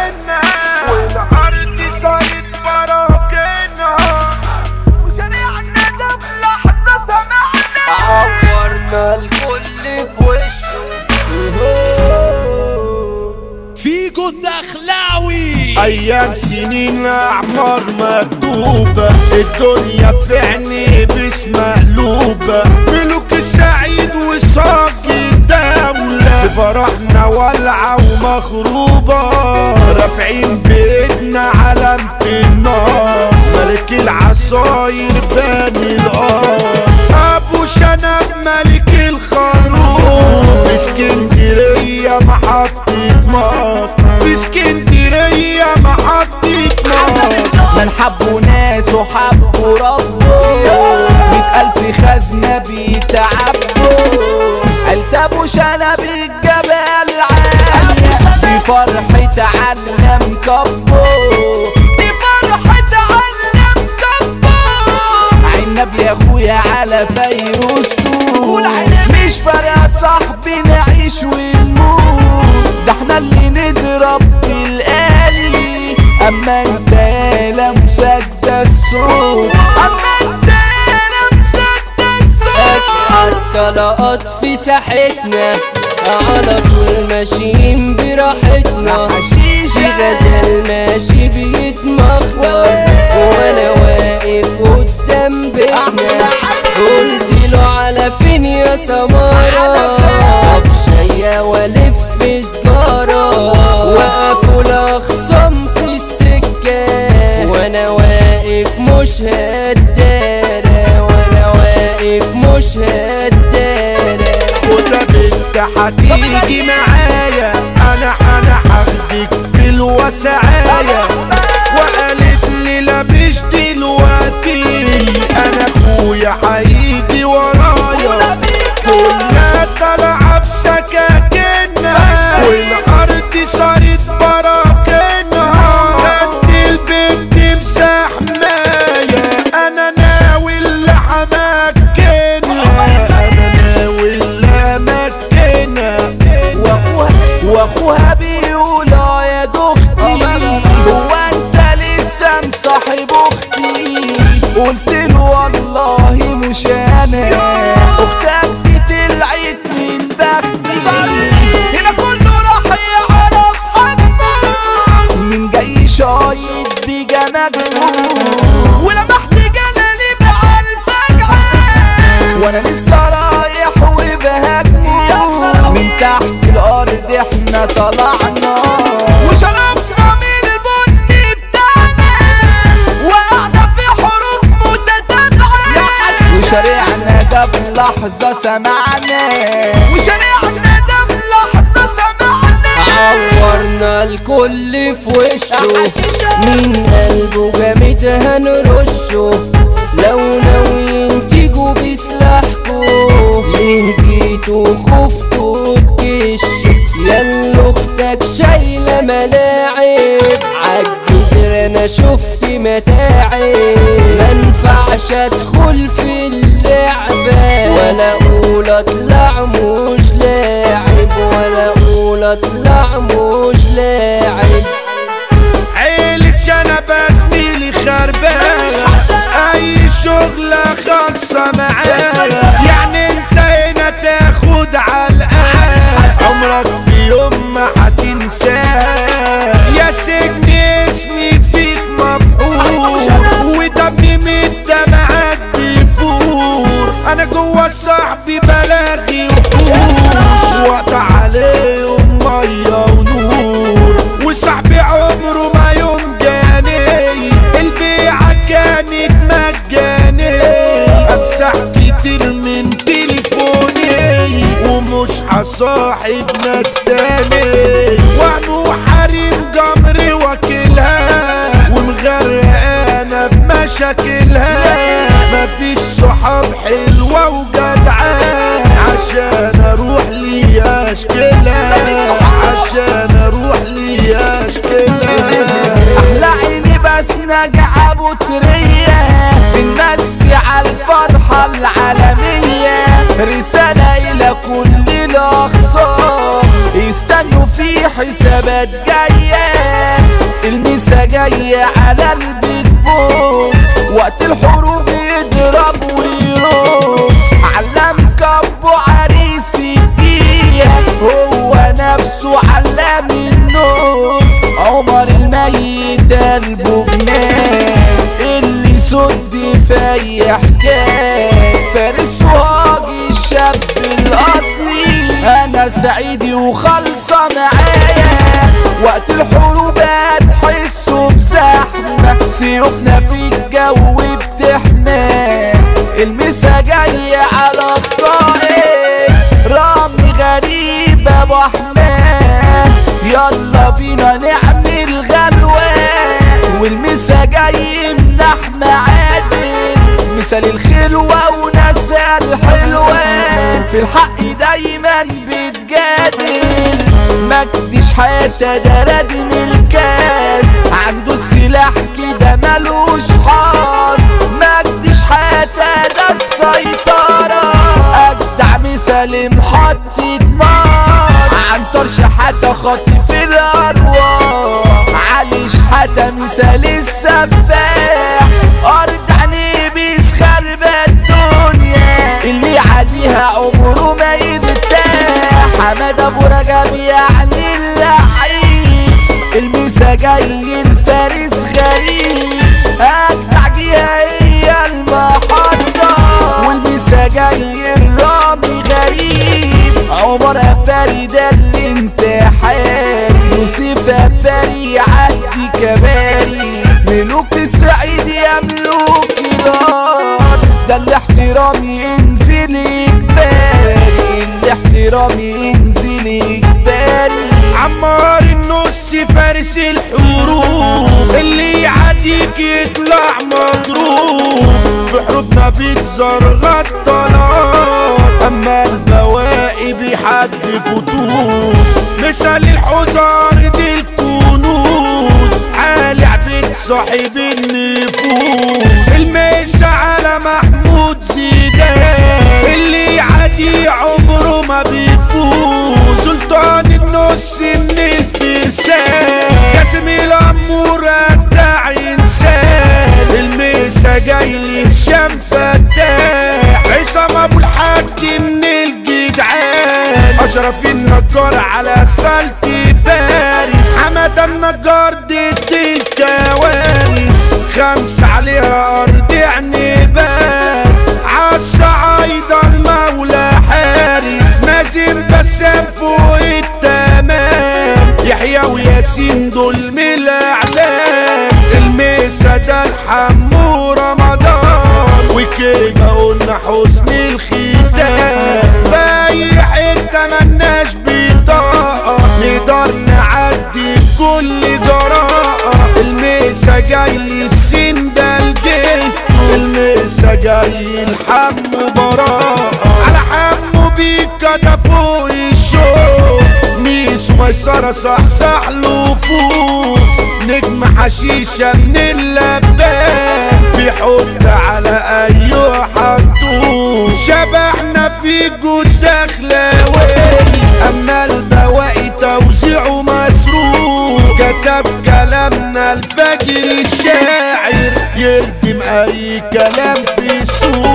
جنة والأرض صارت براكنها وشارعنا ده في لحظة سمعنا عورنا الكل في وشه فيجو الدخلاوي ايام سنين اعمار مكتوبة الدنيا في عيني بس مقلوبة ملوك السعيد وصاقي الدولة في فرحنا والعة ومخروبة رافعين بايدنا علامة الناس ملك العصاير باني القاص ابو شنب ملك الخروف في اسكندرية محطة مصر في اسكندرية محطة مصر من حبوا ناس وحبوا ربه مئة ألف خزنة بيتعبوا التبوا شنب الجبل عالية دي فرحة علم كبو دي فرحة علم كبو عنب يا اخويا على فيروسكو مش فارقة صاحبي نعيش ونموت ده احنا اللي نضرب بالآلي اما انت يالا مسدس صوت اما انت يالا مسدس صوت حتى لقط في ساحتنا على طول ماشيين براحتنا في غزال ماشي بيتمخضر وانا واقف قدام بيتنا قلت له على فين يا سمارة بشيا والف سجارة وقفوا الاخصام في السكة وانا واقف مش هدارة وانا واقف مش هدارة خدها بنت هتيجي معايا انا انا هاخدك بالوسعاية وقالت لي لا مش دلوقتي انا اخويا هيجي ورايا كنا طالعة بسكاكنا والارض صارت براكنها قد البنت مسحماية انا ناوي اللي همكنها انا ناوي اللي همكنها واخوها واخوها بيقول اه يا دختي هو انت لسه مصاحب اختي قلت له والله مش انا اختك دي طلعت من بختي هنا كله راح يعرف حبك من جاي شايط بجمجمه ولمحت جلالي مع الفجعه وانا لسه رايح وبهاجمه من تحت الارض احنا طلعنا وشربنا من البن بتاعنا وقعنا في حروب متتابعه وشارعنا ده في لحظه سمعنا وشارعنا ده في لحظه سمعنا عورنا الكل في وشه من قلبه جامد هنرشه لو ناويين تيجوا بسلاحكوا ليه جيتوا خفتوا تكشوا ياللي اختك شايلة ملاعب عالجدر انا شفت متاعب منفعش ادخل في اللعبة ولا اقول اطلع مش لاعب ولا اقول اطلع مش لاعب عيلة شنبة زميلي خربانة أي شغلة خالصة معايا يعني أنت هنا تاخد علقة عمرك في يوم ما هتنساه يا سجن اسمي فيك مفعول ودمي من الدمعات بيفور أنا جوا صاحبي بلاغي وحوش وقت عليهم مية ونور وصاحبي عمره ما يوم جاني البيعة كانت مجاني امسح كتير من تليفوني ومش هصاحب ناس تاني وانو حريم جمري واكلها ومغرقانة في مشاكلها مفيش صحاب حلوة وجدعان عشان اروح لي اشكلها عشان اروح لي اشكلها احلى عيني بس نجع ابو تريه بنمسي على الفرحه العالميه رساله الى كل الاخصام يستنوا في في حسابات جاية الميسا جاية على البيت بوس وقت الحروب يضرب ويروس علم كبو عريسي فيها هو نفسه علم النوس عمر الميت قلبه جنان اللي سد في حكاية فارس وهاجي الشاب الاصلي انا سعيدي وخالصة معايا وقت الحروب هتحسوا بزحمة سيوفنا في الجو بتحمى المسا جاية على الطائر رامي غريب ابو احمد يلا بينا نعمل غلوة والمسا جاي من احمى عادل مثال الخلوة وناسها الحلوة في الحق دايما بتجادل مجدش حياته ده رادم الكاس عنده السلاح كده ملوش حاس مجدش حياته ده السيطرة أجدع مثال محطة مصر عن طرش حتى خاطف الأرواح علي شحاتة مثال السفاح أرض عنيبيس خرب الدنيا اللي عاديها عمره ما يرتاح حماد أبو رجب يعني اللعيب الميسا جاي الفارس غريب أجدع جيها هي المحطة والميسا جاي الرامي غريب عمر أباري ده الانتحاري يوسف أباري عدي كباري ملوك السعيد يا ملوك الأرض ده الاحترام ينزل إجباري الاحترام ينزل إجباري عمار النص فارس الحروب اللي يعديك يطلع مضروب بحروبنا بيتزرغ الطلال اما البواقي بحد فتور مثال الحزار دي الكنوز عالي عبيد صاحب النفوس الميس على محمود زيدان اللي يعدي عمره ما بيفوز سلطان النص من الفرسان قاسم الامور ابدع انسان الميسا جاي لي هشام فتاح عصام ابو الحاج من الجدعان اشرف النجار على اسفلت فارس حمد النجار ضد الكوارث خمس عليها ارض يعني بس عالصعايدة المولى حارس مازن بسام فوق التمام يحيى وياسين دول من الاعلام الميسا ده الحمو رمضان وكده قلنا حسن الختام باي حته ملناش بطاقه نقدر نعدي بكل جراءه الميسا جاي السن ده الجيل الميسا جاي الحمو براءه على حمو بيكا ده فوق الشوق ميسو ميسرة صح صح له فوق نجم حشيشة من اللبان بيحط على أي حطوط شبحنا في جود دخلاوي أما البواقي توزيعه مسروق كتب كلامنا الفجر الشاعر يردم أي كلام في سوق